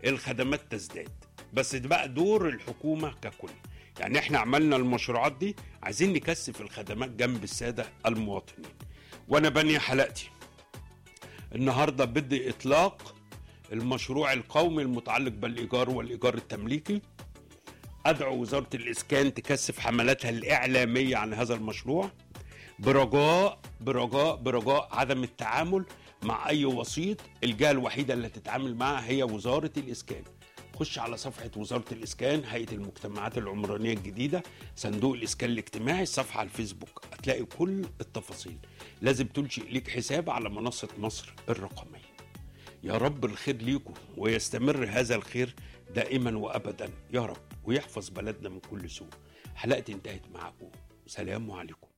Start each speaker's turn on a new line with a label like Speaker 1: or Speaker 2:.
Speaker 1: الخدمات تزداد بس ده بقى دور الحكومه ككل يعني احنا عملنا المشروعات دي عايزين نكثف الخدمات جنب الساده المواطنين وانا بني حلقتي النهارده بدي اطلاق المشروع القومي المتعلق بالايجار والايجار التمليكي ادعو وزاره الاسكان تكثف حملاتها الاعلاميه عن هذا المشروع برجاء برجاء برجاء عدم التعامل مع اي وسيط الجهه الوحيده اللي تتعامل معها هي وزاره الاسكان خش على صفحة وزارة الإسكان هيئة المجتمعات العمرانية الجديدة صندوق الإسكان الاجتماعي الصفحة على الفيسبوك هتلاقي كل التفاصيل لازم تنشئ ليك حساب على منصة مصر الرقمية يا رب الخير ليكم ويستمر هذا الخير دائما وأبدا يا رب ويحفظ بلدنا من كل سوء حلقتي انتهت معكم سلام عليكم